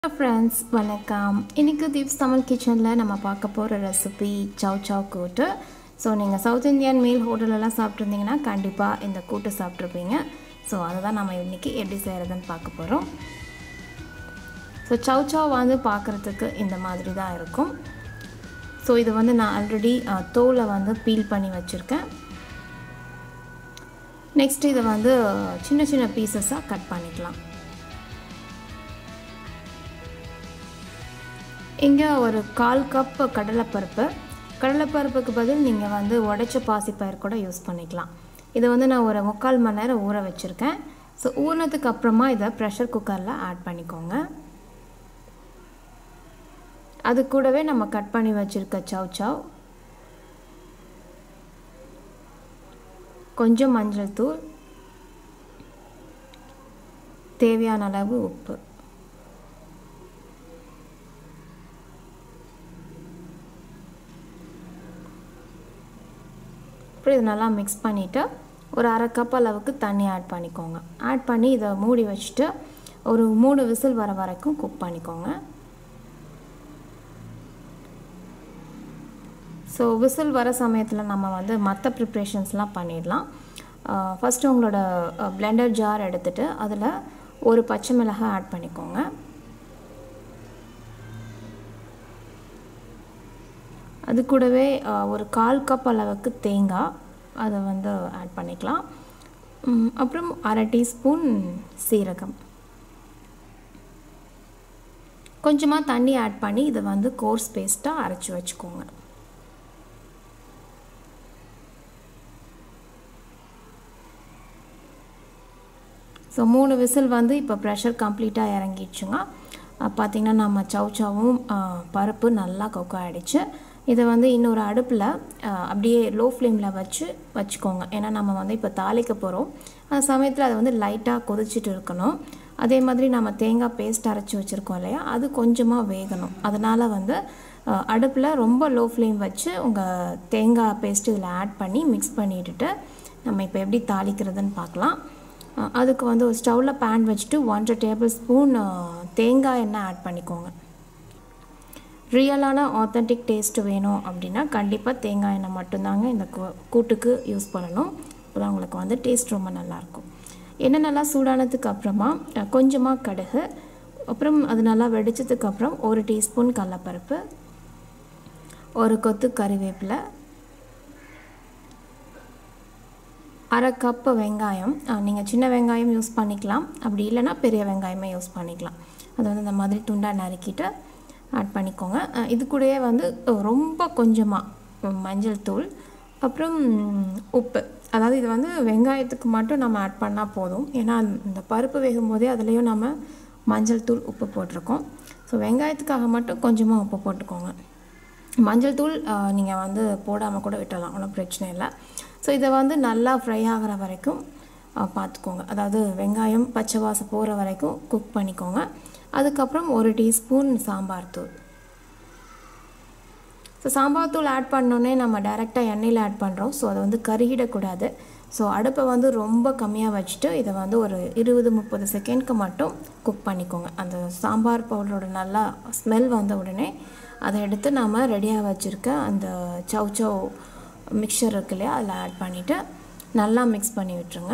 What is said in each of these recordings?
friends வணக்கம் இன்றைக்கி தீப்ஸ் தமிழ் கிச்சனில் நம்ம பார்க்க போகிற ரெசிபி சவ் சவ் கூட்டு ஸோ நீங்கள் சவுத் இந்தியன் மீல் ஹோட்டலெல்லாம் சாப்பிட்ருந்தீங்கன்னா கண்டிப்பாக இந்த கூட்டு சாப்பிட்ருப்பீங்க ஸோ அதை தான் நம்ம இன்றைக்கி எப்படி செய்கிறதுன்னு பார்க்க போகிறோம் ஸோ சவ் சவ் வந்து பார்க்குறதுக்கு இந்த மாதிரி தான் இருக்கும் ஸோ இது வந்து நான் ஆல்ரெடி தோலை வந்து பீல் பண்ணி வச்சுருக்கேன் நெக்ஸ்ட் இதை வந்து சின்ன சின்ன பீசஸாக கட் பண்ணிக்கலாம் இங்கே ஒரு கால் கப் கடலைப்பருப்பு கடலைப்பருப்புக்கு பதில் நீங்கள் வந்து உடைச்ச பாசிப்பயிர் கூட யூஸ் பண்ணிக்கலாம் இதை வந்து நான் ஒரு முக்கால் மணி நேரம் ஊற வச்சுருக்கேன் ஸோ ஊறினதுக்கு அப்புறமா இதை ப்ரெஷர் குக்கரில் ஆட் பண்ணிக்கோங்க அது கூடவே நம்ம கட் பண்ணி வச்சுருக்க சவ் சவ் கொஞ்சம் மஞ்சள் தூள் தேவையான அளவு உப்பு அப்புறம் இது நல்லா மிக்ஸ் பண்ணிவிட்டு ஒரு அரை கப் அளவுக்கு தண்ணி ஆட் பண்ணிக்கோங்க ஆட் பண்ணி இதை மூடி வச்சுட்டு ஒரு மூணு விசில் வர வரைக்கும் குக் பண்ணிக்கோங்க ஸோ விசில் வர சமயத்தில் நம்ம வந்து மற்ற ப்ரிப்ரேஷன்ஸ்லாம் பண்ணிடலாம் ஃபஸ்ட்டு உங்களோட பிளெண்டர் ஜார் எடுத்துகிட்டு அதில் ஒரு பச்சை மிளகாய் ஆட் பண்ணிக்கோங்க அது கூடவே ஒரு கால் கப் அளவுக்கு தேங்காய் அதை வந்து ஆட் பண்ணிக்கலாம் அப்புறம் அரை டீஸ்பூன் சீரகம் கொஞ்சமாக தண்ணி ஆட் பண்ணி இதை வந்து கோர்ஸ் பேஸ்ட்டாக அரைச்சி வச்சுக்கோங்க ஸோ மூணு விசில் வந்து இப்போ ப்ரெஷர் கம்ப்ளீட்டாக இறங்கிடுச்சுங்க பார்த்திங்கன்னா நம்ம சவ் சவும் பருப்பு நல்லா கொக்கோ ஆகிடுச்சு இதை வந்து இன்னொரு அடுப்பில் அப்படியே லோ ஃப்ளேமில் வச்சு வச்சுக்கோங்க ஏன்னா நம்ம வந்து இப்போ தாளிக்க போகிறோம் அந்த சமயத்தில் அதை வந்து லைட்டாக கொதிச்சுட்டு இருக்கணும் அதே மாதிரி நம்ம தேங்காய் பேஸ்ட் அரைச்சி வச்சுருக்கோம் இல்லையா அது கொஞ்சமாக வேகணும் அதனால் வந்து அடுப்பில் ரொம்ப லோ ஃப்ளேம் வச்சு உங்கள் தேங்காய் பேஸ்ட் இதில் ஆட் பண்ணி மிக்ஸ் பண்ணிவிட்டுட்டு நம்ம இப்போ எப்படி தாளிக்கிறதுன்னு பார்க்கலாம் அதுக்கு வந்து ஒரு ஸ்டவ்வில் பேன் வச்சுட்டு ஒன்றரை டேபிள் ஸ்பூன் தேங்காய் எண்ணெய் ஆட் பண்ணிக்கோங்க ரியலான ஆத்தென்டிக் டேஸ்ட்டு வேணும் அப்படின்னா கண்டிப்பாக தேங்காய் எண்ணெய் மட்டும்தாங்க இந்த கூட்டுக்கு யூஸ் பண்ணணும் அப்போ உங்களுக்கு வந்து டேஸ்ட் ரொம்ப நல்லாயிருக்கும் எண்ணெய் நல்லா சூடானதுக்கு அப்புறமா கொஞ்சமாக கடுகு அப்புறம் அது நல்லா வெடிச்சதுக்கு அப்புறம் ஒரு டீஸ்பூன் கடலப்பருப்பு ஒரு கொத்து கறிவேப்பிலை அரை கப்பு வெங்காயம் நீங்கள் சின்ன வெங்காயம் யூஸ் பண்ணிக்கலாம் அப்படி இல்லைன்னா பெரிய வெங்காயமே யூஸ் பண்ணிக்கலாம் அது வந்து இந்த மாதிரி துண்டாக நறுக்கிட்டு ஆட் பண்ணிக்கோங்க இது கூடயே வந்து ரொம்ப கொஞ்சமாக மஞ்சள் தூள் அப்புறம் உப்பு அதாவது இது வந்து வெங்காயத்துக்கு மட்டும் நம்ம ஆட் பண்ணால் போதும் ஏன்னா இந்த பருப்பு வேகும் போதே அதுலேயும் நம்ம மஞ்சள் தூள் உப்பு போட்டிருக்கோம் ஸோ வெங்காயத்துக்காக மட்டும் கொஞ்சமாக உப்பு போட்டுக்கோங்க மஞ்சள் தூள் நீங்கள் வந்து போடாமல் கூட விட்டலாம் ஒன்றும் பிரச்சனை இல்லை ஸோ இதை வந்து நல்லா ஃப்ரை ஆகிற வரைக்கும் பார்த்துக்கோங்க அதாவது வெங்காயம் பச்சை வாசம் போகிற வரைக்கும் குக் பண்ணிக்கோங்க அதுக்கப்புறம் ஒரு டீஸ்பூன் சாம்பார் தூள் ஸோ சாம்பார் தூள் ஆட் பண்ணோன்னே நம்ம டைரெக்டாக எண்ணெயில் ஆட் பண்ணுறோம் ஸோ அதை வந்து கருகிடக்கூடாது ஸோ அடுப்பை வந்து ரொம்ப கம்மியாக வச்சுட்டு இதை வந்து ஒரு இருபது முப்பது செகண்ட்க்கு மட்டும் குக் பண்ணிக்கோங்க அந்த சாம்பார் பவுடரோட நல்லா ஸ்மெல் வந்த உடனே அதை எடுத்து நாம் ரெடியாக வச்சுருக்க அந்த சவ் சவ் மிக்சர் இருக்கு இல்லையா அதில் ஆட் பண்ணிவிட்டு நல்லா மிக்ஸ் பண்ணி விட்டுருங்க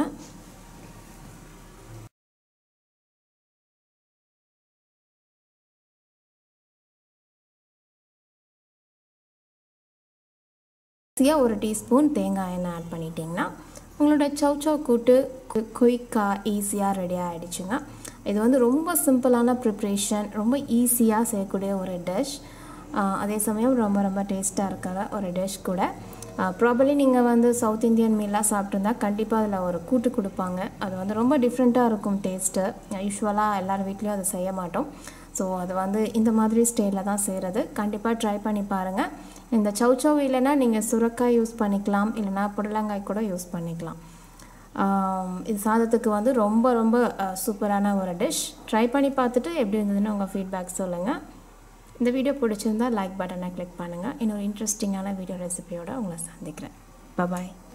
ஈஸியாக ஒரு டீஸ்பூன் தேங்காய் எண்ணெய் ஆட் பண்ணிட்டிங்கன்னா உங்களோட சவ் சவ் கூட்டு குயிக்காக ஈஸியாக ரெடி ஆகிடுச்சுங்க இது வந்து ரொம்ப சிம்பிளான ப்ரிப்ரேஷன் ரொம்ப ஈஸியாக செய்யக்கூடிய ஒரு டிஷ் அதே சமயம் ரொம்ப ரொம்ப டேஸ்ட்டாக இருக்கிற ஒரு டிஷ் கூட ப்ராபர்லி நீங்கள் வந்து சவுத் இந்தியன் மீலாக சாப்பிட்ருந்தா கண்டிப்பாக அதில் ஒரு கூட்டு கொடுப்பாங்க அது வந்து ரொம்ப டிஃப்ரெண்ட்டாக இருக்கும் டேஸ்ட்டு யூஸ்வலாக எல்லார் வீட்லேயும் அதை செய்ய மாட்டோம் ஸோ அது வந்து இந்த மாதிரி ஸ்டைலில் தான் செய்கிறது கண்டிப்பாக ட்ரை பண்ணி பாருங்கள் இந்த சவ் சவ் இல்லைன்னா நீங்கள் சுரக்காய் யூஸ் பண்ணிக்கலாம் இல்லைனா புடலங்காய் கூட யூஸ் பண்ணிக்கலாம் இது சாதத்துக்கு வந்து ரொம்ப ரொம்ப சூப்பரான ஒரு டிஷ் ட்ரை பண்ணி பார்த்துட்டு எப்படி இருந்ததுன்னு உங்கள் ஃபீட்பேக் சொல்லுங்கள் இந்த வீடியோ பிடிச்சிருந்தால் லைக் பட்டனை கிளிக் பண்ணுங்கள் இன்னொரு இன்ட்ரெஸ்டிங்கான வீடியோ ரெசிபியோடு உங்களை சந்திக்கிறேன் பாய்